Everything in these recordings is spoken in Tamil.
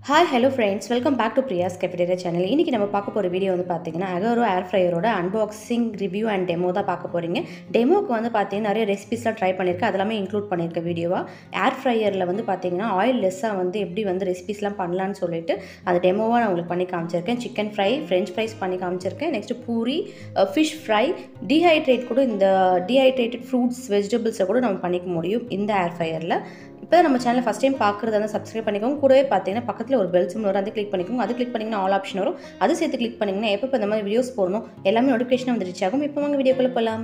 hi hello friends welcome back to Priya's cafeteria channel இன்றைக்கி நம்ம பார்க்க போகிற வீடியோ வந்து பார்த்தீங்கன்னா அகரோ ஏர் ஃப்ரையரோட அன்பாக்சிங் ரிவ்யூ அண்ட் டெமோ தான் பார்க்க போகிறீங்க டெமோக்கு வந்து பார்த்தீங்கன்னா நிறைய ரெசிபிஸ்லாம் ட்ரை பண்ணியிருக்கேன் அதெல்லாமே இன்க்ளூட் பண்ணியிருக்க வீடியோவாக ஏர் ஃப்ரையரில் வந்து பார்த்தீங்கன்னா ஆயில் லெஸ்ஸாக வந்து எப்படி வந்து ரெசிபிஸ்லாம் பண்ணலான்னு சொல்லிட்டு அது டெமோவாக நான் உங்களுக்கு பண்ணி காமிச்சிருக்கேன் சிக்கன் ஃப்ரை ஃப்ரெஞ்ச் ஃப்ரைஸ் பண்ணி காமிச்சிருக்கேன் next puri fish fry dehydrate கூட இந்த டீஹைட்ரேட்டட் ஃப்ரூட்ஸ் வெஜிடபிள்ஸை கூட நம்ம பண்ணிக்க முடியும் இந்த ஏர் ஃப்ரையரில் இப்போ நம்ம சேனல் ஃபஸ்ட் டைம் பார்க்குறதா இருந்தால் சப்ஸ்கிரைப் பண்ணிக்கோங்க கூடவே பார்த்தீங்கன்னா பக்கத்தில் ஒரு பெல் சிம் வரும் அதை கிளிக் பண்ணிக்கோங்க அது கிளிக் பண்ணிங்கன்னா ஆல் ஆப்ஷன் வரும் அது சேர்த்து கிளிக் பண்ணிங்கன்னா எப்போ இந்த மாதிரி வீடியோஸ் போடணும் எல்லாமே நோட்டிஃபிகேஷன் வந்து ரீச் ஆகும் இப்போ வாங்க வீடியோக்குள்ளே போகலாம்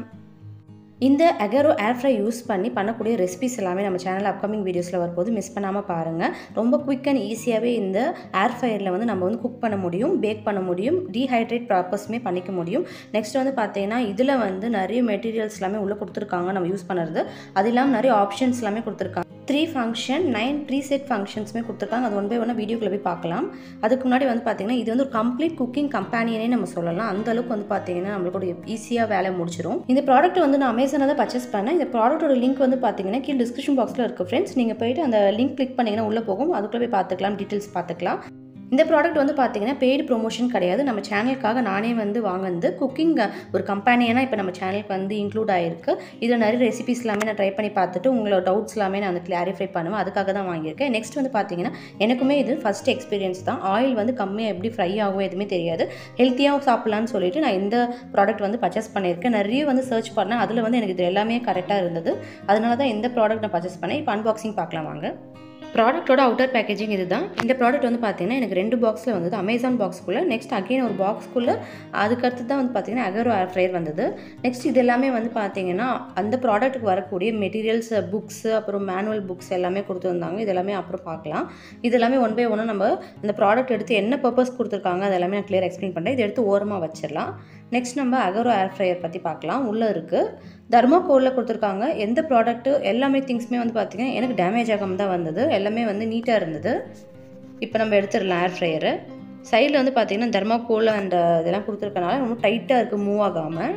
இந்த அகரோ ஏர் ஃப்ரை யூஸ் பண்ணி பண்ணக்கூடிய ரெசிபிஸ் எல்லாமே நம்ம சேனல் அப்கமிங் வீடியோஸில் வரும்போது மிஸ் பண்ணாமல் பாருங்கள் ரொம்ப குயிக் அண்ட் ஈஸியாகவே இந்த ஏர் ஃப்ரையரில் வந்து நம்ம வந்து குக் பண்ண முடியும் பேக் பண்ண முடியும் டீஹைட்ரேட் ப்ராப்பர்ஸுமே பண்ணிக்க முடியும் நெக்ஸ்ட் வந்து பார்த்தீங்கன்னா இதில் வந்து நிறைய மெட்டீரியல்ஸ் எல்லாமே உள்ளே கொடுத்துருக்காங்க நம்ம யூஸ் பண்ணுறது அது இல்லாமல் நிறைய ஆப்ஷன்ஸ் எல்லாமே கொடுத்துருக்காங்க த்ரீ ஃபங்க்ஷன் நைன் ப்ரீசெட் ஃபங்க்ஷன்ஸுமே கொடுத்துருக்காங்க அது ஒன் பை ஒன்னாக வீடியோக்குள்ளே போய் பார்க்கலாம் அதுக்கு முன்னாடி வந்து பார்த்தீங்கன்னா இது வந்து ஒரு கம்ப்ளீட் குக்கிங் கம்பெனியனே நம்ம சொல்லலாம் அந்த அளவுக்கு வந்து பார்த்தீங்கன்னா நம்மளுக்கு ஈஸியாக வேலை முடிச்சிடும் இந்த ப்ராடக்ட் வந்து நான் அமேசானில் தான் பர்ச்சேஸ் பண்ணேன் இந்த ப்ராடக்ட்டோட லிங்க் வந்து பார்த்தீங்கன்னா கீழே டிஸ்கிரிப்ஷன் பாக்ஸில் இருக்குது ஃப்ரெண்ட்ஸ் நீங்கள் போயிட்டு அந்த லிங்க் கிளிக் பண்ணிங்கன்னா உள்ளே போகும் அதுக்குள்ளே போய் பார்த்துக்கலாம் டீட்டெயில்ஸ் பார்த்துக்கலாம் இந்த ப்ராடக்ட் வந்து பார்த்தீங்கன்னா பெய்டு ப்ரொமோஷன் கிடையாது நம்ம சேனலுக்காக நானே வந்து வாங்கினது குக்கிங் ஒரு கம்பெனியாக இப்போ நம்ம சேனலுக்கு வந்து இன்க்ளூட் ஆகிருக்கு இதில் நிறைய ரெசிபிஸ் எல்லாமே நான் ட்ரை பண்ணி பார்த்துட்டு உங்களோட டவுட்ஸ் எல்லாமே நான் வந்து கிளாரிஃபை பண்ணுவேன் அதுக்காக தான் வாங்கியிருக்கேன் நெக்ஸ்ட் வந்து பார்த்தீங்கன்னா எனக்குமே இது ஃபஸ்ட் எக்ஸ்பீரியன்ஸ் தான் ஆயில் வந்து கம்மியாக எப்படி ஃப்ரை ஆகும் எதுவுமே தெரியாது ஹெல்த்தியாக சாப்பிட்லான்னு சொல்லிட்டு நான் இந்த ப்ராடக்ட் வந்து பர்ச்சேஸ் பண்ணியிருக்கேன் நிறைய வந்து சர்ச் பண்ணேன் அதில் வந்து எனக்கு இது எல்லாமே கரெக்டாக இருந்தது அதனால தான் இந்த ப்ராடக்ட் நான் பர்ச்சேஸ் பண்ணேன் இப்போ அன்பாக்சிங் பார்க்கலாம் வாங்க ப்ராடக்ட்டோட அவுட்டர் பேக்கேஜிங் இது தான் இந்த ப்ராடக்ட் வந்து பார்த்தீங்கன்னா எனக்கு ரெண்டு பாக்ஸில் வந்தது அமேசான் பாக்ஸ்க்குள்ளே நெக்ஸ்ட் அகெயின் ஒரு பாக்ஸ்க்குள்ளே அதுக்கடுத்து தான் வந்து பார்த்தீங்கன்னா அகரோ ஏர் ஃப்ரையர் வந்தது நெக்ஸ்ட் இது எல்லாமே வந்து பார்த்தீங்கன்னா அந்த ப்ராடக்ட்டுக்கு வரக்கூடிய மெட்டீரியல்ஸ் புக்ஸு அப்புறம் மேனுவல் புக்ஸ் எல்லாமே கொடுத்துருந்தாங்க இது எல்லாமே அப்புறம் பார்க்கலாம் இது எல்லாமே ஒன் பை ஒன்னாக நம்ம அந்த ப்ராடக்ட் எடுத்து என்ன பர்பஸ் கொடுத்துருக்காங்க அது எல்லாமே நான் கிளியர் எக்ஸ்பிளைன் பண்ணுறேன் இது எடுத்து ஓரமாக வச்சிடலாம் நெக்ஸ்ட் நம்ம அகரோ ஏர் ஃப்ரையர் பற்றி பார்க்கலாம் உள்ளே இருக்குது தர்மாகோலில் கொடுத்துருக்காங்க எந்த ப்ராடக்ட்டு எல்லாமே திங்ஸுமே வந்து பார்த்திங்கன்னா எனக்கு டேமேஜ் ஆகாமல் தான் வந்தது எல்லாமே வந்து நீட்டாக இருந்தது இப்போ நம்ம எடுத்துடலாம் ஏர் ஃப்ரையரு சைடில் வந்து பார்த்திங்கன்னா தர்மாகோல் அந்த இதெல்லாம் கொடுத்துருக்கனால ரொம்ப டைட்டாக இருக்குது மூவ் ஆகாமல்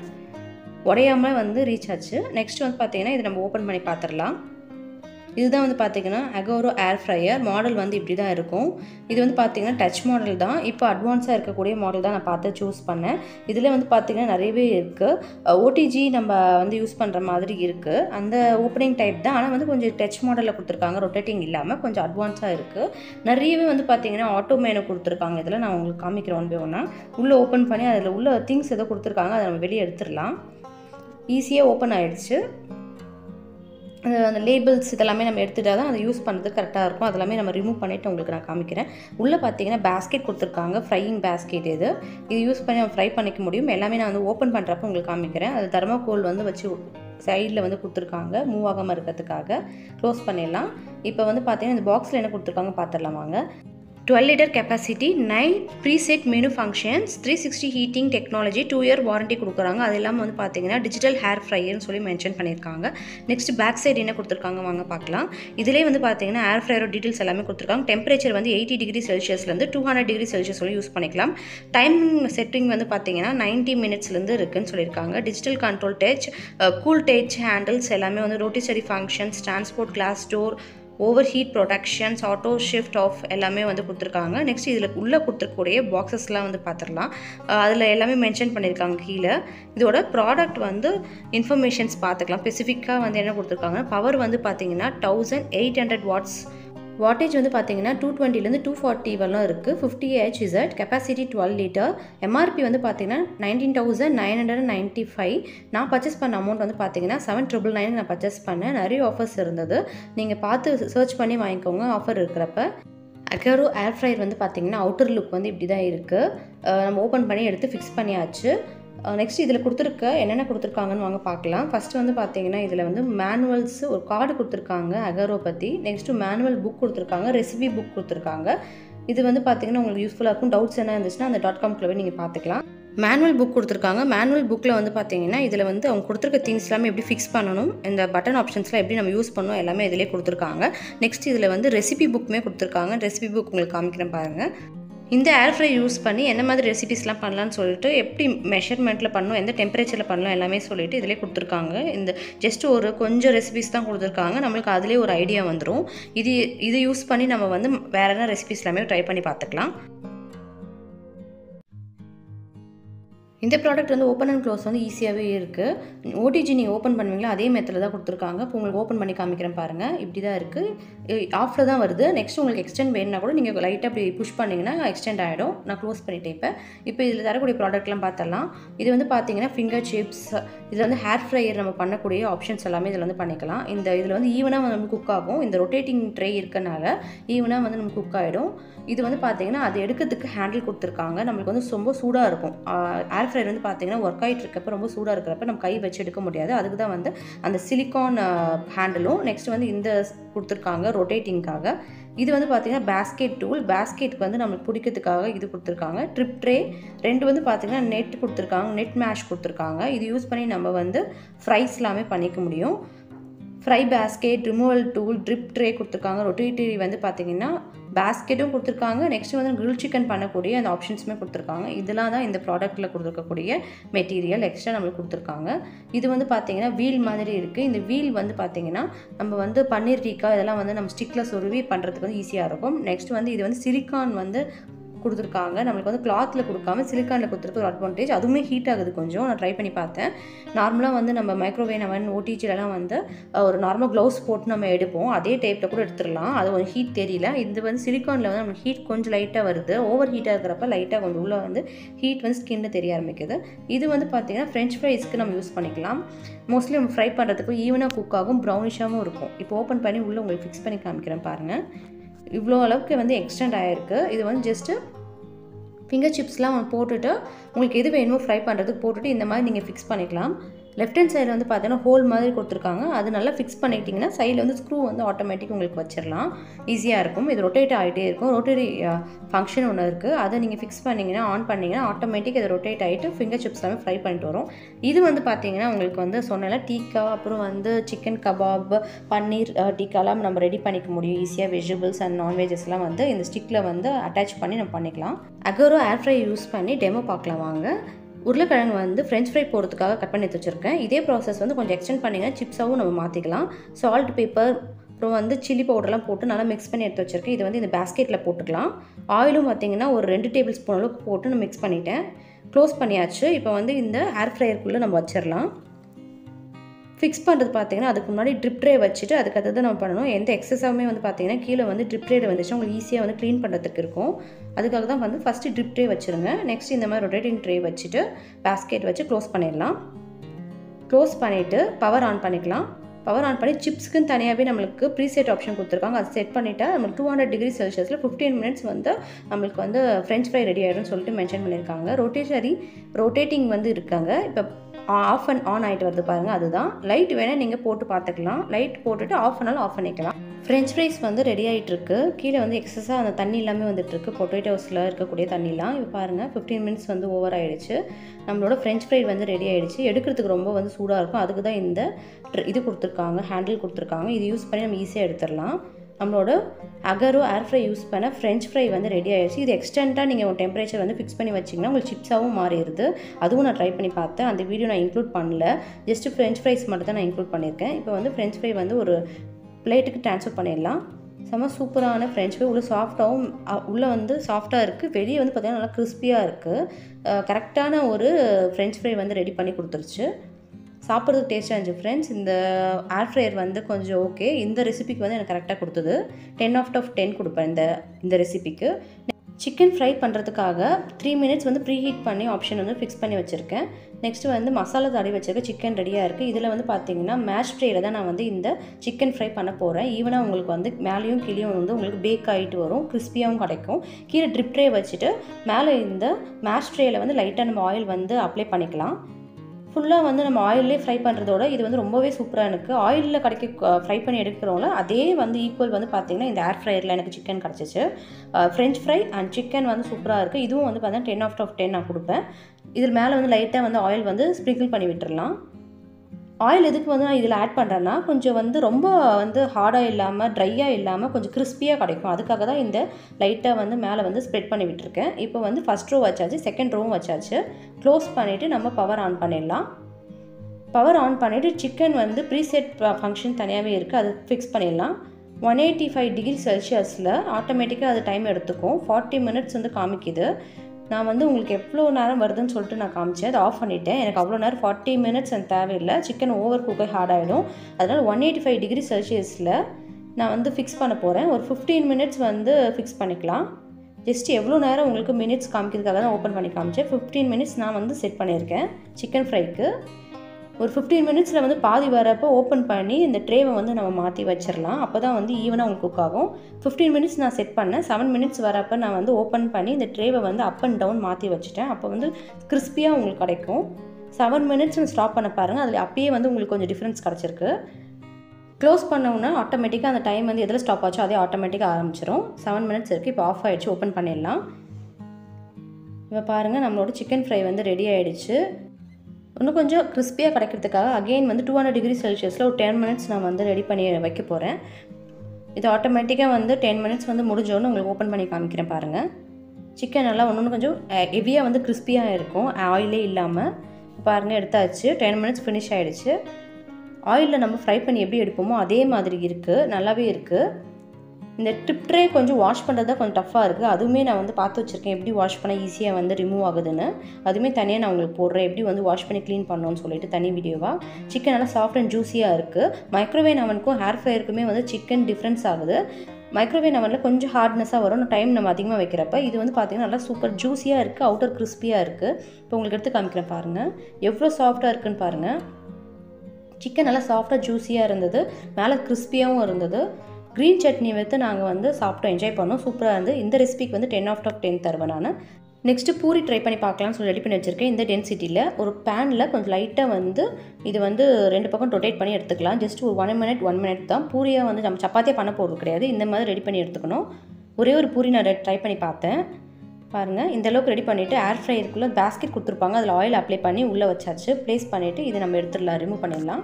உடையாமல் வந்து ரீச் ஆச்சு நெக்ஸ்ட் வந்து பார்த்திங்கன்னா இதை நம்ம ஓப்பன் பண்ணி பார்த்துடலாம் இதுதான் வந்து பார்த்திங்கன்னா அகோரோ ஏர் ஃப்ரையர் மாடல் வந்து இப்படி தான் இருக்கும் இது வந்து பார்த்திங்கன்னா டச் மாடல் தான் இப்போ அட்வான்ஸாக இருக்கக்கூடிய மாடல் தான் நான் பார்த்து சூஸ் பண்ணேன் இதில் வந்து பார்த்திங்கன்னா நிறையவே இருக்குது ஓடிஜி நம்ம வந்து யூஸ் பண்ணுற மாதிரி இருக்குது அந்த ஓப்பனிங் டைப் தான் ஆனால் வந்து கொஞ்சம் டச் மாடலில் கொடுத்துருக்காங்க ரொட்டேட்டிங் இல்லாமல் கொஞ்சம் அட்வான்ஸாக இருக்குது நிறையவே வந்து பார்த்திங்கன்னா ஆட்டோ மேனு கொடுத்துருக்காங்க இதில் நான் உங்களுக்கு காமிக்கிறேன் ஒன் பை ஒன்றா உள்ளே ஓப்பன் பண்ணி அதில் உள்ள திங்ஸ் ஏதோ கொடுத்துருக்காங்க அதை நம்ம வெளியே எடுத்துடலாம் ஈஸியாக ஓப்பன் ஆகிடுச்சு அந்த லேபிள்ஸ் இதெல்லாமே நம்ம எடுத்துகிட்டா தான் அதை யூஸ் பண்ணுறது கரெக்டாக இருக்கும் அதெல்லாமே நம்ம ரிமூவ் பண்ணிவிட்டு உங்களுக்கு நான் காமிக்கிறேன் உள்ளே பார்த்தீங்கன்னா பேஸ்கெட் கொடுத்துருக்காங்க ஃப்ரையிங் பேஸ்கெட் இது இது யூஸ் பண்ணி நம்ம ஃப்ரை பண்ணிக்க முடியும் எல்லாமே நான் வந்து ஓப்பன் பண்ணுறப்ப உங்களுக்கு காமிக்கிறேன் அது தர்மாகோல் வந்து வச்சு சைடில் வந்து கொடுத்துருக்காங்க மூவ் ஆகாமல் இருக்கிறதுக்காக க்ளோஸ் பண்ணிடலாம் இப்போ வந்து பார்த்தீங்கன்னா இந்த பாக்ஸில் என்ன கொடுத்துருக்காங்க பார்த்துடலாம் வாங்க twelve litre capacity nine preset menu functions three sixty heating technology two year warranty கொடுக்குறாங்க அது இல்லாமல் வந்து பார்த்தீங்கன்னா டிஜிட்டல் ஹேர் ஃப்ரையர்னு சொல்லி மென்ஷன் பண்ணியிருக்காங்க நெக்ஸ்ட் பேக் சைடு என்ன கொடுத்துருக்காங்க வாங்க பார்க்கலாம் இதிலே வந்து பார்த்தீங்கன்னா ஏர் ஃப்ரையரோட டீட்டெயில்ஸ் எல்லாமே கொடுத்துருக்காங்க டெம்பரேச்சர் வந்து எயிட்டி டிகிரி செல்சியஸ்லேருந்து டூ ஹண்ட்ரட் டிகிரி செல்சியஸ் சொல்லி யூஸ் பண்ணிக்கலாம் டைமிங் செட்டிங் வந்து பார்த்தீங்கன்னா நைன்ட்டி மினிட்ஸ்லேருந்து இருக்குன்னு சொல்லியிருக்காங்க digital control touch cool touch handles எல்லாமே வந்து rotisserie functions transport glass door over heat productions auto shift off எல்லாமே வந்து கொடுத்துருக்காங்க நெக்ஸ்ட் இதில் உள்ளே கொடுத்துருக்கூடிய பாக்ஸஸ்லாம் வந்து பார்த்துடலாம் அதில் எல்லாமே மென்ஷன் பண்ணியிருக்காங்க கீழே இதோட ப்ராடக்ட் வந்து இன்ஃபர்மேஷன்ஸ் பார்த்துக்கலாம் ஸ்பெசிஃபிக்காக வந்து என்ன கொடுத்துருக்காங்க பவர் வந்து பார்த்தீங்கன்னா thousand eight hundred watts wattage வந்து பார்த்தீங்கன்னா டூ டுவெண்ட்டிலேருந்து டூ ஃபார்ட்டி வரலாம் இருக்குது fifty H Z capacity twelve litre MRP வந்து பார்த்தீங்கன்னா nineteen thousand nine hundred ninety five நான் பர்ச்சேஸ் பண்ண அமௌண்ட் வந்து பார்த்தீங்கன்னா செவன் ட்ரிபிள் நைன் நான் பர்ச்சேஸ் பண்ணேன் நிறைய ஆஃபர்ஸ் இருந்தது நீங்கள் பார்த்து சர்ச் பண்ணி வாங்கிக்கோங்க ஆஃபர் இருக்கிறப்ப அகரோ ஏர் ஃப்ரையர் வந்து பார்த்தீங்கன்னா அவுட்டர் லுக் வந்து இப்படி தான் இருக்குது நம்ம ஓப்பன் பண்ணி எடுத்து ஃபிக்ஸ் பண்ணியாச்சு நெக்ஸ்ட் இதில் கொடுத்துருக்க என்னென்ன கொடுத்துருக்காங்கன்னு வாங்க பார்க்கலாம் ஃபஸ்ட்டு வந்து பார்த்தீங்கன்னா இதில் வந்து மேனுவல்ஸ் ஒரு கார்டு கொடுத்துருக்காங்க அகரோ பற்றி நெக்ஸ்ட்டு மேனுவல் புக் கொடுத்துருக்காங்க ரெசிபி புக் கொடுத்துருக்காங்க இது வந்து பார்த்தீங்கன்னா உங்களுக்கு யூஸ்ஃபுல்லாக இருக்கும் டவுட்ஸ் என்ன இருந்துச்சுன்னா அந்த டாட் காம்குள்ளே போய் நீங்கள் பார்த்துக்கலாம் மேனுவல் புக் கொடுத்துருக்காங்க மேனுவல் புக்கில் வந்து பார்த்தீங்கன்னா இதில் வந்து அவங்க கொடுத்துருக்க திங்ஸ் எல்லாமே எப்படி ஃபிக்ஸ் பண்ணணும் இந்த பட்டன் ஆப்ஷன்ஸ்லாம் எப்படி நம்ம யூஸ் பண்ணணும் எல்லாமே இதிலே கொடுத்துருக்காங்க நெக்ஸ்ட் இதில் வந்து ரெசிபி புக்குமே கொடுத்துருக்காங்க ரெசிபி புக் உங்களுக்கு காமிக்கிறேன் பாருங்கள் இந்த ஏர் ஃப்ரை யூஸ் பண்ணி என்ன மாதிரி ரெசிபிஸ்லாம் பண்ணலான்னு சொல்லிட்டு எப்படி மெஷர்மெண்ட்டில் பண்ணணும் எந்த டெம்பரேச்சரில் பண்ணணும் எல்லாமே சொல்லிட்டு இதிலே கொடுத்துருக்காங்க இந்த ஜஸ்ட் ஒரு கொஞ்சம் ரெசிபிஸ் தான் கொடுத்துருக்காங்க நம்மளுக்கு அதிலே ஒரு ஐடியா வந்துடும் இது இது யூஸ் பண்ணி நம்ம வந்து வேறு என்ன ரெசிபிஸ் எல்லாமே ட்ரை பண்ணி பார்த்துக்கலாம் இந்த ப்ராடக்ட் வந்து ஓப்பன் அண்ட் க்ளோஸ் வந்து ஈஸியாகவே இருக்குது ஓடிஜி நீங்கள் ஓப்பன் பண்ணுவீங்களா அதே மெத்தடில் தான் கொடுத்துருக்காங்க இப்போ உங்களுக்கு ஓப்பன் பண்ணி காமிக்கிறேன் பாருங்கள் இப்படி தான் இருக்குது ஆஃபில் தான் வருது நெக்ஸ்ட் உங்களுக்கு எக்ஸ்டெண்ட் வேணும்னா கூட நீங்கள் லைட்டாக அப்படி புஷ் பண்ணிங்கன்னா எக்ஸ்டெண்ட் ஆகிடும் நான் க்ளோஸ் பண்ணிட்டேன் இப்போ இப்போ இதில் தரக்கூடிய ப்ராடக்ட்லாம் பார்த்தலாம் இது வந்து பார்த்தீங்கன்னா ஃபிங்கர் சிப்ஸ் இதில் வந்து ஹேர் ஃப்ரையர் நம்ம பண்ணக்கூடிய ஆப்ஷன்ஸ் எல்லாமே இதில் வந்து பண்ணிக்கலாம் இந்த இதில் வந்து ஈவனாக வந்து நம்ம குக் ஆகும் இந்த ரொட்டேட்டிங் ட்ரே இருக்கனால ஈவனாக வந்து நம்ம குக் ஆகிடும் இது வந்து பார்த்தீங்கன்னா அது எடுக்கிறதுக்கு ஹேண்டில் கொடுத்துருக்காங்க நம்மளுக்கு வந்து ரொம்ப சூடாக இருக்கும் ஏர் ஃப்ரையர் வந்து பார்த்தீங்கன்னா ஒர்க் ஆகிட்டு இருக்கப்ப ரொம்ப சூடாக இருக்கிறப்ப நம்ம கை வச்சு எடுக்க முடியாது அதுக்கு தான் வந்து அந்த சிலிக்கான் ஹேண்டிலும் நெக்ஸ்ட் வந்து இந்த கொடுத்துருக்காங்க ரொட்டேட்டிங்காக இது வந்து பார்த்தீங்கன்னா பேஸ்கெட் டூல் பேஸ்கெட்க்கு வந்து நம்மளுக்கு பிடிக்கிறதுக்காக இது கொடுத்துருக்காங்க ட்ரிப் ட்ரே ரெண்டு வந்து பார்த்தீங்கன்னா நெட் கொடுத்துருக்காங்க நெட் மேஷ் கொடுத்துருக்காங்க இது யூஸ் பண்ணி நம்ம வந்து ஃப்ரைஸ் எல்லாமே பண்ணிக்க முடியும் fry basket removal tool drip tray கொடுத்துருக்காங்க ரொட்டேட்டரி வந்து பார்த்தீங்கன்னா பேஸ்கெட்டும் கொடுத்துருக்காங்க நெக்ஸ்ட் வந்து கிரில் சிக்கன் பண்ணக்கூடிய அந்த ஆப்ஷன்ஸுமே கொடுத்துருக்காங்க இதெல்லாம் தான் இந்த ப்ராடக்ட்டில் கொடுத்துருக்கக்கூடிய மெட்டீரியல் எக்ஸ்ட்ரா நம்மளுக்கு கொடுத்துருக்காங்க இது வந்து பார்த்தீங்கன்னா வீல் மாதிரி இருக்குது இந்த வீல் வந்து பார்த்தீங்கன்னா நம்ம வந்து பன்னீர் டீக்கா இதெல்லாம் வந்து நம்ம ஸ்டிக்கில் சொருவி பண்ணுறதுக்கு வந்து ஈஸியாக இருக்கும் நெக்ஸ்ட் வந்து இது வந்து சிலிக்கான் வந்து கொடுத்துருக்காங்க நம்மளுக்கு வந்து கிளாத்தில் கொடுக்காம சிலிக்கானில் கொடுத்துருக்க ஒரு அட்வான்டேஜ் அதுவுமே ஹீட் ஆகுது கொஞ்சம் நான் ட்ரை பண்ணி பார்த்தேன் நார்மலாக வந்து நம்ம மைக்ரோவேவ் அவன் ஓடிஜிலலாம் வந்து ஒரு நார்மல் க்ளவுஸ் போட்டு நம்ம எடுப்போம் அதே டைப்பில் கூட எடுத்துடலாம் அது கொஞ்சம் ஹீட் தெரியல இது வந்து சிலிக்கானில் வந்து நமக்கு ஹீட் கொஞ்சம் லைட்டாக வருது ஓவர் ஹீட்டாக இருக்கிறப்ப லைட்டாக கொஞ்சம் உள்ளே வந்து ஹீட் வந்து ஸ்கின்னு தெரிய ஆரம்பிக்குது இது வந்து பார்த்திங்கன்னா ஃப்ரெஞ்ச் ஃப்ரைஸ்க்கு நம்ம யூஸ் பண்ணிக்கலாம் மோஸ்ட்லி நம்ம ஃப்ரை பண்ணுறதுக்கு ஈவனாக குக் ஆகும் ப்ரௌனிஷாகவும் இருக்கும் இப்போ ஓப்பன் பண்ணி உள்ளே உங்களுக்கு ஃபிக்ஸ் பண்ணி காமிக்கிறேன் பாருங்கள் இவ்வளோ அளவுக்கு வந்து எக்ஸ்டெண்ட் ஆகிருக்கு இது வந்து ஜஸ்ட்டு ஃபிங்கர் சிப்ஸ்லாம் போட்டுட்டு உங்களுக்கு எது வேணுமோ ஃப்ரை பண்ணுறதுக்கு போட்டுட்டு இந்த மாதிரி நீங்கள் ஃபிக்ஸ் பண்ணிக்கலாம் லெஃப்ட் ஹேண்ட் சைடில் வந்து பார்த்தீங்கன்னா ஹோல் மாதிரி கொடுத்துருக்காங்க அது நல்லா ஃபிக்ஸ் பண்ணிக்கிட்டிங்கன்னா சைடில் வந்து ஸ்க்ரூ வந்து ஆட்டோமேட்டிக் உங்களுக்கு வச்சிடலாம் ஈஸியாக இருக்கும் இது ரொட்டேட் ஆகிட்டே இருக்கும் ரொட்டேரி ஃபங்க்ஷன் ஒன்று இருக்குது அதை நீங்கள் ஃபிக்ஸ் பண்ணிங்கன்னா ஆன் பண்ணிங்கன்னா ஆட்டோமேட்டிக் அது ரொட்டேட் ஆகிட்டு ஃபிங்கர் சிப்ஸ் எல்லாமே ஃப்ரை பண்ணிட்டு வரும் இது வந்து பார்த்தீங்கன்னா உங்களுக்கு வந்து சொன்னால டீக்கா அப்புறம் வந்து சிக்கன் கபாப் பன்னீர் டீக்காலாம் நம்ம ரெடி பண்ணிக்க முடியும் ஈஸியாக வெஜிடபிள்ஸ் அண்ட் நான்வெஜஸ்லாம் வந்து இந்த ஸ்டிக்கில் வந்து அட்டாச் பண்ணி நம்ம பண்ணிக்கலாம் அகோரோ ஏர் ஃப்ரை யூஸ் பண்ணி டெமோ பார்க்கலாம் வாங்க உருளைக்கிழங்கு வந்து ஃப்ரெஞ்ச் ஃப்ரை போகிறதுக்காக கட் பண்ணி எடுத்து வச்சுருக்கேன் இதே ப்ராசஸ் வந்து கொஞ்சம் எக்ஸ்டெண்ட் பண்ணிங்கன்னா சிப்ஸாகவும் நம்ம மாற்றிக்கலாம் சால்ட் பேப்பர் அப்புறம் வந்து சில்லி பவுடர்லாம் போட்டு நல்லா மிக்ஸ் பண்ணி எடுத்து வச்சுருக்கேன் இது வந்து இந்த பேஸ்கெட்டில் போட்டுக்கலாம் ஆயிலும் பார்த்திங்கன்னா ஒரு ரெண்டு டேபிள் ஸ்பூன் அளவுக்கு போட்டு நான் மிக்ஸ் பண்ணிட்டேன் க்ளோஸ் பண்ணியாச்சு இப்போ வந்து இந்த ஏர் ஃப்ரையருக்குள்ளே நம்ம வச்சிடலாம் ஃபிக்ஸ் பண்ணுறது பார்த்தீங்கன்னா அதுக்கு முன்னாடி ட்ரிப் ட்ரே வச்சுட்டு அதுக்கு அடுத்தது நம்ம பண்ணணும் எந்த எக்ஸஸாகவுமே வந்து பார்த்தீங்கன்னா கீழே வந்து ட்ரிப் ட்ரே வந்துச்சுன்னா உங்களுக்கு ஈஸியாக வந்து க்ளீன் பண்ணுறதுக்கு இருக்கும் அதுக்காக தான் வந்து ஃபஸ்ட்டு ட்ரிப் ட்ரே வச்சுருங்க நெக்ஸ்ட் இந்த மாதிரி ரொட்டேட்டிங் ட்ரே வச்சுட்டு பேஸ்கெட் வச்சு க்ளோஸ் பண்ணிடலாம் க்ளோஸ் பண்ணிவிட்டு பவர் ஆன் பண்ணிக்கலாம் பவர் ஆன் பண்ணி சிப்ஸ்க்குன்னு தனியாகவே நம்மளுக்கு ப்ரீசெட் ஆப்ஷன் கொடுத்துருக்காங்க அது செட் பண்ணிவிட்டா நம்மளுக்கு டூ ஹண்ட்ரட் டிகிரி செல்சியஸில் ஃபிஃப்டீன் மினிட்ஸ் வந்து நம்மளுக்கு வந்து ஃப்ரெஞ்ச் ஃப்ரை ரெடி ஆகிடும்னு சொல்லிட்டு மென்ஷன் பண்ணியிருக்காங்க ரொட்டேஷரி ரொட்டேட்டிங் வந்து இருக்காங்க இப்போ ஆஃப் அண்ட் ஆன் ஆகிட்டு வருது பாருங்கள் அதுதான் லைட் வேணால் நீங்கள் போட்டு பார்த்துக்கலாம் லைட் போட்டுட்டு ஆஃப் பண்ணாலும் ஆஃப் பண்ணிக்கலாம் ஃப்ரெஞ்ச் ஃப்ரைஸ் வந்து ரெடி ஆகிட்டுருக்கு கீழே வந்து எக்ஸஸாக அந்த தண்ணி எல்லாமே வந்துட்டுருக்கு பொட்டேட்டோஸில் இருக்கக்கூடிய தண்ணிலாம் இப்போ பாருங்கள் ஃபிஃப்டீன் மினிட்ஸ் வந்து ஓவர் ஆகிடுச்சு நம்மளோட ஃப்ரெஞ்ச் ஃப்ரை வந்து ரெடி ஆகிடுச்சு எடுக்கிறதுக்கு ரொம்ப வந்து சூடாக இருக்கும் அதுக்கு தான் இந்த இது கொடுத்துருக்காங்க ஹேண்டில் கொடுத்துருக்காங்க இது யூஸ் பண்ணி நம்ம ஈஸியாக எடுத்துடலாம் நம்மளோட அகரோ ஏர் ஃப்ரை யூஸ் பண்ண ஃப்ரெஞ்ச் ஃப்ரை வந்து ரெடி ஆயிடுச்சு இது எக்ஸ்டெண்ட்டாக நீங்கள் உங்கள் டெம்பரேச்சர் வந்து ஃபிக்ஸ் பண்ணி வச்சிங்கன்னா உங்களுக்கு சிப்ஸாகவும் மாறிடுது அதுவும் நான் ட்ரை பண்ணி பார்த்தேன் அந்த வீடியோ நான் இன்க்ளூட் பண்ணல ஜஸ்ட்டு ஃப்ரெஞ்ச் ஃப்ரைஸ் மட்டும் தான் நான் இன்க்ளூட் பண்ணியிருக்கேன் இப்போ வந்து ஃப்ரெஞ்ச் ஃப்ரை வந்து ஒரு பிளேட்டுக்கு ட்ரான்ஸ்ஃபர் பண்ணிடலாம் செம்ம சூப்பரான ஃப்ரெஞ்ச் ஃப்ரை உள்ளே சாஃப்டாகவும் உள்ளே வந்து சாஃப்டாக இருக்குது வெளியே வந்து பார்த்திங்கன்னா நல்லா கிறிஸ்பியாக இருக்குது கரெக்டான ஒரு ஃப்ரெஞ்ச் ஃப்ரை வந்து ரெடி பண்ணி கொடுத்துருச்சு சாப்பிட்றதுக்கு டேஸ்ட்டாக இருந்துச்சு ஃப்ரெண்ட்ஸ் இந்த ஏர் ஃப்ரையர் வந்து கொஞ்சம் ஓகே இந்த ரெசிபிக்கு வந்து எனக்கு கரெக்டாக கொடுத்தது டென் ஆஃப்ட் ஆஃப் டென் கொடுப்பேன் இந்த இந்த ரெசிபிக்கு சிக்கன் ஃப்ரை பண்ணுறதுக்காக த்ரீ மினிட்ஸ் வந்து ப்ரீ ஹீட் பண்ணி ஆப்ஷன் வந்து ஃபிக்ஸ் பண்ணி வச்சுருக்கேன் நெக்ஸ்ட்டு வந்து மசாலா தடவி வச்சிருக்க சிக்கன் ரெடியாக இருக்குது இதில் வந்து பார்த்தீங்கன்னா மேஷ் ஃப்ரையில் தான் நான் வந்து இந்த சிக்கன் ஃப்ரை பண்ண போகிறேன் ஈவனாக உங்களுக்கு வந்து மேலேயும் கீழேயும் வந்து உங்களுக்கு பேக் ஆகிட்டு வரும் கிறிஸ்பியாகவும் கிடைக்கும் கீழே ட்ரிப் ட்ரே வச்சுட்டு மேலே இந்த மேஷ் ட்ரேயில் வந்து லைட்டாக நம்ம ஆயில் வந்து அப்ளை பண்ணிக்கலாம் ஃபுல்லாக வந்து நம்ம ஆயிலே ஃப்ரை பண்ணுறதோட இது வந்து ரொம்பவே சூப்பராக எனக்கு ஆயிலில் கிடைக்க ஃப்ரை பண்ணி எடுக்கிறோம்ல அதே வந்து ஈக்குவல் வந்து பார்த்திங்கன்னா இந்த ஏர் ஃப்ரையரில் எனக்கு சிக்கன் கிடச்சிச்சு ஃப்ரெஞ்ச் ஃப்ரை அண்ட் சிக்கன் வந்து சூப்பராக இருக்குது இதுவும் வந்து பார்த்தீங்கன்னா டென் ஆஃப்ட் ஆஃப் டென் நான் கொடுப்பேன் இதில் மேலே வந்து லைட்டாக வந்து ஆயில் வந்து ஸ்ப்ரிங்கிள் பண்ணி விட்டுறலாம் ஆயில் எதுக்கு வந்து நான் இதில் ஆட் பண்ணுறேன்னா கொஞ்சம் வந்து ரொம்ப வந்து ஹார்டாக இல்லாமல் ட்ரையாக இல்லாமல் கொஞ்சம் கிறிஸ்பியாக கிடைக்கும் அதுக்காக தான் இந்த லைட்டாக வந்து மேலே வந்து ஸ்ப்ரெட் பண்ணி விட்டுருக்கேன் இப்போ வந்து ஃபஸ்ட் ரோ வச்சாச்சு செகண்ட் ரோவும் வச்சாச்சு க்ளோஸ் பண்ணிவிட்டு நம்ம பவர் ஆன் பண்ணிடலாம் பவர் ஆன் பண்ணிவிட்டு சிக்கன் வந்து ப்ரீசெட் ஃபங்க்ஷன் தனியாகவே இருக்குது அது ஃபிக்ஸ் பண்ணிடலாம் ஒன் எயிட்டி ஃபைவ் டிகிரி செல்சியஸில் ஆட்டோமேட்டிக்காக அது டைம் எடுத்துக்கும் ஃபார்ட்டி மினிட்ஸ் வந்து காமிக்குது நான் வந்து உங்களுக்கு எவ்வளோ நேரம் வருதுன்னு சொல்லிட்டு நான் காமிச்சேன் அதை ஆஃப் பண்ணிவிட்டேன் எனக்கு அவ்வளோ நேரம் ஃபார்ட்டி மினிட்ஸ் எனக்கு தேவையில்லை சிக்கன் ஓவர் குக்காக ஹார்ட் ஆகிடும் அதனால் ஒன் எயிட்டி ஃபைவ் டிகிரி செல்சியஸில் நான் வந்து ஃபிக்ஸ் பண்ண போகிறேன் ஒரு ஃபிஃப்டீன் மினிட்ஸ் வந்து ஃபிக்ஸ் பண்ணிக்கலாம் ஜஸ்ட் எவ்வளோ நேரம் உங்களுக்கு மினிட்ஸ் காமிக்கிறதுக்காக தான் ஓப்பன் பண்ணி காமிச்சேன் ஃபிஃப்டீன் மினிட்ஸ் நான் வந்து செட் பண்ணியிருக்கேன் சிக்கன் ஃப்ரைக்கு ஒரு ஃபிஃப்டீன் மினிட்ஸில் வந்து பாதி வரப்போ ஓப்பன் பண்ணி இந்த ட்ரேவை வந்து நம்ம மாற்றி வச்சிடலாம் அப்போ தான் வந்து ஈவனாக உங்களுக்கு குக் ஆகும் ஃபிஃப்டீன் மினிட்ஸ் நான் செட் பண்ணேன் செவன் மினிட்ஸ் வரப்போ நான் வந்து ஓப்பன் பண்ணி இந்த ட்ரேவை வந்து அப் அண்ட் டவுன் மாற்றி வச்சுட்டேன் அப்போ வந்து கிறிஸ்பியாக உங்களுக்கு கிடைக்கும் செவன் மினிட்ஸ் ஸ்டாப் பண்ண பாருங்கள் அதில் அப்பயே வந்து உங்களுக்கு கொஞ்சம் டிஃப்ரென்ஸ் கிடச்சிருக்கு க்ளோஸ் பண்ணோன்னா ஆட்டோமேட்டிக்காக அந்த டைம் வந்து எதில் ஸ்டாப் ஆச்சோ அதே ஆட்டோமேட்டிக்காக ஆரம்பிச்சிடும் செவன் மினிட்ஸ் இருக்குது இப்போ ஆஃப் ஆகிடுச்சு ஓப்பன் பண்ணிடலாம் இப்போ பாருங்கள் நம்மளோட சிக்கன் ஃப்ரை வந்து ரெடி ஆகிடுச்சு இன்னும் கொஞ்சம் கிறிஸ்பியாக கிடைக்கிறதுக்காக அகெயின் வந்து டூ ஹண்ட்ரட் டிகிரி செல்சியஸில் ஒரு டென் மினிட்ஸ் நான் வந்து ரெடி பண்ணி வைக்க போகிறேன் இது ஆட்டோமேட்டிக்காக வந்து டென் மினிட்ஸ் வந்து முடிஞ்சோன்னு உங்களுக்கு ஓப்பன் பண்ணி காமிக்கிறேன் பாருங்கள் சிக்கன் நல்லா ஒன்று கொஞ்சம் ஹெவியாக வந்து கிறிஸ்பியாக இருக்கும் ஆயிலே இல்லாமல் பாருங்கள் எடுத்தாச்சு டென் மினிட்ஸ் ஃபினிஷ் ஆகிடுச்சு ஆயிலில் நம்ம ஃப்ரை பண்ணி எப்படி எடுப்போமோ அதே மாதிரி இருக்குது நல்லாவே இருக்குது இந்த டிப் ட்ரே கொஞ்சம் வாஷ் பண்ணுறது தான் கொஞ்சம் டஃப்பாக இருக்குது அதுவுமே நான் வந்து பார்த்து வச்சுருக்கேன் எப்படி வாஷ் பண்ண ஈஸியாக வந்து ரிமூவ் ஆகுதுன்னு அதுவுமே தனியாக நான் உங்களுக்கு போடுறேன் எப்படி வந்து வாஷ் பண்ணி க்ளீன் பண்ணணும்னு சொல்லிட்டு தனி வீடியோவாக சிக்கன் நல்லா சாஃப்ட் அண்ட் ஜூஸியாக இருக்குது மைக்ரோவேவ் அவனுக்கும் ஹேர் ஃப்ரையருக்குமே வந்து சிக்கன் டிஃப்ரென்ஸ் ஆகுது மைக்ரோவேவ் அவனில் கொஞ்சம் ஹார்ட்னஸாக வரும் டைம் நம்ம அதிகமாக வைக்கிறப்ப இது வந்து பார்த்திங்கன்னா நல்லா சூப்பர் ஜூஸியாக இருக்குது அவுட்டர் கிறிஸ்பியாக இருக்குது இப்போ உங்களுக்கு எடுத்து காமிக்கிறேன் பாருங்கள் எவ்வளோ சாஃப்டாக இருக்குன்னு பாருங்கள் சிக்கன் நல்லா சாஃப்டாக ஜூஸியாக இருந்தது மேலே கிறிஸ்பியாகவும் இருந்தது க்ரீன் சட்னி வைத்து நாங்கள் வந்து சாப்பிட்டோம் என்ஜாய் பண்ணோம் சூப்பராக இருந்து இந்த ரெசிபிக்கு வந்து டென் ஆஃப் ஆஃப் டென் தருவேன் நான் நெக்ஸ்ட்டு பூரி ட்ரை பண்ணி பார்க்கலாம்னு சொல்லி ரெடி பண்ணி வச்சுருக்கேன் இந்த டென்சிட்டியில் ஒரு பேனில் கொஞ்சம் லைட்டாக வந்து இது வந்து ரெண்டு பக்கம் ரொட்டேட் பண்ணி எடுத்துக்கலாம் ஜஸ்ட் ஒரு ஒன் மினிட் ஒன் மினிட் தான் பூரியாக வந்து நம்ம சப்பாத்தியாக பண்ண போகிறது கிடையாது இந்த மாதிரி ரெடி பண்ணி எடுத்துக்கணும் ஒரே ஒரு பூரி நான் ட்ரை பண்ணி பார்த்தேன் பாருங்கள் இந்த அளவுக்கு ரெடி பண்ணிவிட்டு ஏர் ஃப்ரையருக்குள்ளே பேஸ்கெட் கொடுத்துருப்பாங்க அதில் ஆயில் அப்ளை பண்ணி உள்ளே வச்சாச்சு ப்ளேஸ் பண்ணிவிட்டு இதை நம்ம எடுத்துடலாம் ரிமூவ் பண்ணிடலாம்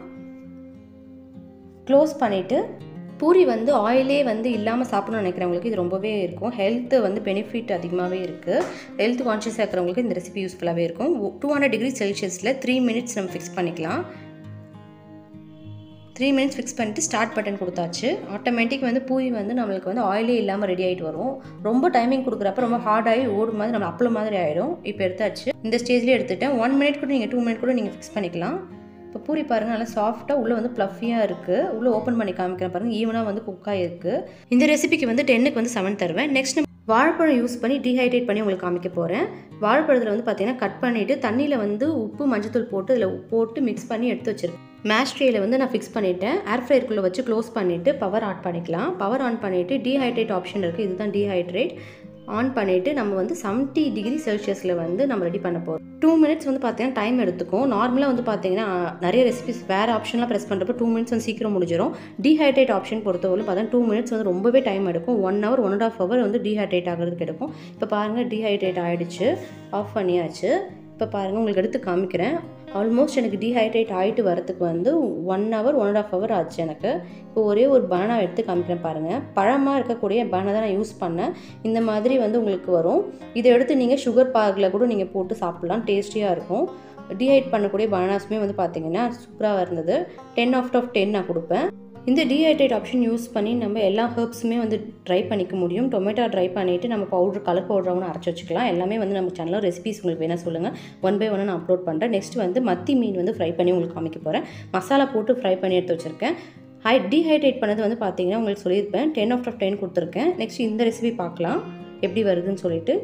க்ளோஸ் பண்ணிவிட்டு பூரி வந்து ஆயிலே வந்து இல்லாமல் சாப்பிடணும்னு நினைக்கிறவங்களுக்கு இது ரொம்பவே இருக்கும் ஹெல்த்து வந்து பெனிஃபிட் அதிகமாகவே இருக்குது ஹெல்த் கான்ஷியஸாக இருக்கிறவங்களுக்கு இந்த ரெசிபி யூஸ்ஃபுல்லாகவே இருக்கும் டூ ஹண்ட்ரட் டிகிரி செல்சியஸில் த்ரீ மினிட்ஸ் நம்ம ஃபிக்ஸ் பண்ணிக்கலாம் த்ரீ மினிட்ஸ் ஃபிக்ஸ் பண்ணிட்டு ஸ்டார்ட் பட்டன் கொடுத்தாச்சு ஆட்டோமேட்டிக் வந்து பூரி வந்து நம்மளுக்கு வந்து ஆயிலே இல்லாமல் ரெடி ஆகிட்டு வரும் ரொம்ப டைமிங் கொடுக்குறப்ப ரொம்ப ஹார்டாகி ஓடும் மாதிரி நம்ம அப்பளம் மாதிரி ஆகிடும் இப்போ எடுத்தாச்சு இந்த ஸ்டேஜ்லேயே எடுத்துட்டேன் ஒன் மினிட் கூட நீங்கள் டூ மினிட் கூட நீங்கள் ஃபிக்ஸ் பண்ணிக்கலாம் இப்போ பூரி பாருங்கள் நல்லா சாஃப்ட்டாக உள்ளே வந்து ப்ளஃபியாக இருக்குது உள்ளே ஓப்பன் பண்ணி காமிக்கிறேன் பாருங்கள் ஈவனாக வந்து குக்காக இருக்குது இந்த ரெசிபிக்கு வந்து டென்னுக்கு வந்து செவன் தருவேன் நெக்ஸ்ட் வாழைப்பழம் யூஸ் பண்ணி டீஹைட்ரேட் பண்ணி உங்களுக்கு காமிக்க போகிறேன் வாழைப்பழத்தில் வந்து பார்த்தீங்கன்னா கட் பண்ணிவிட்டு தண்ணியில் வந்து உப்பு மஞ்சத்தூள் போட்டு அதில் போட்டு மிக்ஸ் பண்ணி எடுத்து வச்சிருக்கேன் மேஷ் ட்ரேயில் வந்து நான் ஃபிக்ஸ் பண்ணிவிட்டேன் ஏர் ஃப்ரையருக்குள்ளே வச்சு க்ளோஸ் பண்ணிவிட்டு பவர் ஆன் பண்ணிக்கலாம் பவர் ஆன் பண்ணிவிட்டு டீஹைட்ரேட் ஆப்ஷன் இருக்குது இதுதான் டீஹைட்ரேட் ஆன் பண்ணிவிட்டு நம்ம வந்து செவன்ட்டி டிகிரி செல்சியஸில் வந்து நம்ம ரெடி பண்ண போகிறோம் டூ மினிட்ஸ் வந்து பார்த்தீங்கன்னா டைம் எடுத்துக்கும் நார்மலாக வந்து பார்த்தீங்கன்னா நிறைய ரெசிபிஸ் வேறு ஆப்ஷன்லாம் ப்ரெஸ் பண்ணுறப்ப டூ மினிட்ஸ் வந்து சீக்கிரம் முடிஞ்சிடும் டீஹைட்ரேட் ஆப்ஷன் பொறுத்தவரை பார்த்தா டூ மினிட்ஸ் வந்து ரொம்பவே டைம் எடுக்கும் one hour one and half hour வந்து டீஹைட்ரேட் ஆகிறதுக்கு எடுக்கும் இப்போ பாருங்கள் டீஹைட்ரேட் ஆகிடுச்சு ஆஃப் பண்ணியாச்சு இப்போ பாருங்கள் உங்களுக்கு எடுத்து காமிக்கிறேன் ஆல்மோஸ்ட் எனக்கு டீஹைட்ரேட் ஆகிட்டு வரத்துக்கு வந்து one hour one and half hour ஆச்சு எனக்கு இப்போ ஒரே ஒரு பனானா எடுத்து காமிக்கிறேன் பாருங்கள் பழமாக இருக்கக்கூடிய பனானா தான் நான் யூஸ் பண்ணேன் இந்த மாதிரி வந்து உங்களுக்கு வரும் இதை எடுத்து நீங்கள் சுகர் பாகில் கூட நீங்கள் போட்டு சாப்பிட்லாம் டேஸ்டியாக இருக்கும் டீஹைட் பண்ணக்கூடிய பனானாஸுமே வந்து பார்த்தீங்கன்னா சூப்பராக இருந்தது டென் ஆஃப்ட் ஆஃப் டென் நான் கொடுப்பேன் இந்த டீஹைட்ரேட் ஆப்ஷன் யூஸ் பண்ணி நம்ம எல்லா ஹெர்ப்ஸுமே வந்து ட்ரை பண்ணிக்க முடியும் டொமேட்டோ ட்ரை பண்ணிவிட்டு நம்ம பவுடர் கலர் பவுடராகவும் அரைச்சி வச்சுக்கலாம் எல்லாமே வந்து நம்ம சேனலில் ரெசிபிஸ் உங்களுக்கு வேணால் சொல்லுங்கள் ஒன் பை ஒன்று நான் அப்லோட் பண்ணுறேன் நெக்ஸ்ட் வந்து மத்தி மீன் வந்து ஃப்ரை பண்ணி உங்களுக்கு காமிக்க போகிறேன் மசாலா போட்டு ஃப்ரை பண்ணி எடுத்து வச்சுருக்கேன் ஹை டீஹைட்ரேட் பண்ணது வந்து பார்த்தீங்கன்னா உங்களுக்கு சொல்லியிருப்பேன் டென் ஆஃப் ஆஃப் டென் கொடுத்துருக்கேன் நெக்ஸ்ட் இந்த ரெசிபி பார்க்கலாம் எப்படி வருதுன்னு சொல்லிட்டு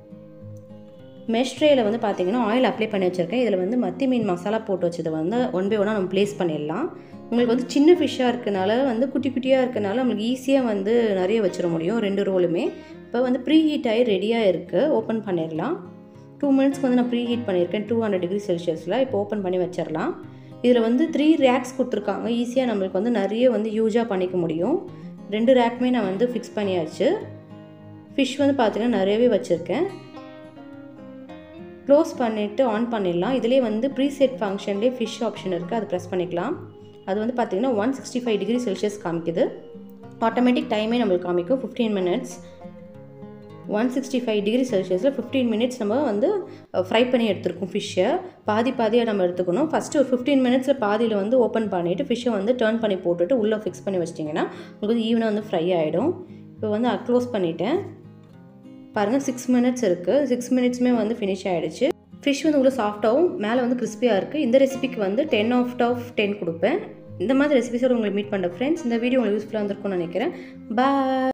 மெஷ் ட்ரேயில் வந்து பார்த்தீங்கன்னா ஆயில் அப்ளை பண்ணி வச்சுருக்கேன் இதில் வந்து மத்தி மீன் மசாலா போட்டு வச்சது வந்து ஒன் பை ஒன்னாக நம்ம ப்ளேஸ் பண்ணிடலாம் உங்களுக்கு வந்து சின்ன ஃபிஷ்ஷாக இருக்கனால வந்து குட்டி குட்டியாக இருக்கனால நம்மளுக்கு ஈஸியாக வந்து நிறைய வச்சிட முடியும் ரெண்டு ரோலுமே இப்போ வந்து ப்ரீ ஹீட் ஆகி ரெடியாக இருக்குது ஓப்பன் பண்ணிடலாம் டூ மினிட்ஸ்க்கு வந்து நான் ப்ரீ ஹீட் பண்ணியிருக்கேன் டூ ஹண்ட்ரட் டிகிரி செல்சியஸில் இப்போ ஓப்பன் பண்ணி வச்சிடலாம் இதில் வந்து த்ரீ ரேக்ஸ் கொடுத்துருக்காங்க ஈஸியாக நம்மளுக்கு வந்து நிறைய வந்து யூஸாக பண்ணிக்க முடியும் ரெண்டு ரேக்குமே நான் வந்து ஃபிக்ஸ் பண்ணியாச்சு ஃபிஷ் வந்து பார்த்தீங்கன்னா நிறையவே வச்சுருக்கேன் க்ளோஸ் பண்ணிவிட்டு ஆன் பண்ணிடலாம் இதிலே வந்து ப்ரீசெட் ஃபங்க்ஷன்லேயே ஃபிஷ் ஆப்ஷன் இருக்குது அது ப்ரெஸ் பண்ணிக்கலாம் அது வந்து பார்த்திங்கன்னா one sixty five degree Celsius காமிக்குது ஆட்டோமேட்டிக் டைமே நம்மளுக்கு காமிக்கும் fifteen minutes one sixty five degree செல்சியஸில் ஃபிஃப்டீன் மினிட்ஸ் நம்ம வந்து ஃப்ரை பண்ணி எடுத்துருக்கோம் ஃபிஷ்ஷை பாதி பாதியாக நம்ம எடுத்துக்கணும் ஃபஸ்ட்டு ஒரு ஃபிஃப்டீன் மினிட்ஸில் பாதியில் வந்து ஓப்பன் பண்ணிவிட்டு ஃபிஷ்ஷை வந்து டேர்ன் பண்ணி போட்டுட்டு உள்ளே ஃபிக்ஸ் பண்ணி வச்சிட்டிங்கன்னா உங்களுக்கு வந்து ஈவனாக வந்து ஃப்ரை ஆகிடும் இப்போ வந்து க்ளோஸ் பண்ணிட்டேன் பாருங்கள் சிக்ஸ் மினிட்ஸ் இருக்குது சிக்ஸ் மினிட்ஸுமே வந்து ஃபினிஷ் ஆகிடுச்சு ஃபிஷ் வந்து உள்ள சாஃப்டாகவும் மேலே வந்து கிறிஸ்பியாக இருக்குது இந்த ரெசிபிக்கு வந்து டென் ஆஃப் ஆஃப் டென் கொடுப்பேன் இந்த மாதிரி ரெசிபிஸோடு உங்களுக்கு மீட் பண்ணுற ஃப்ரெண்ட்ஸ் இந்த வீடியோ உங்களுக்கு யூஸ்ஃபுல்லாக இருந்திருக்கும்னு நினைக்கிறேன் பாய்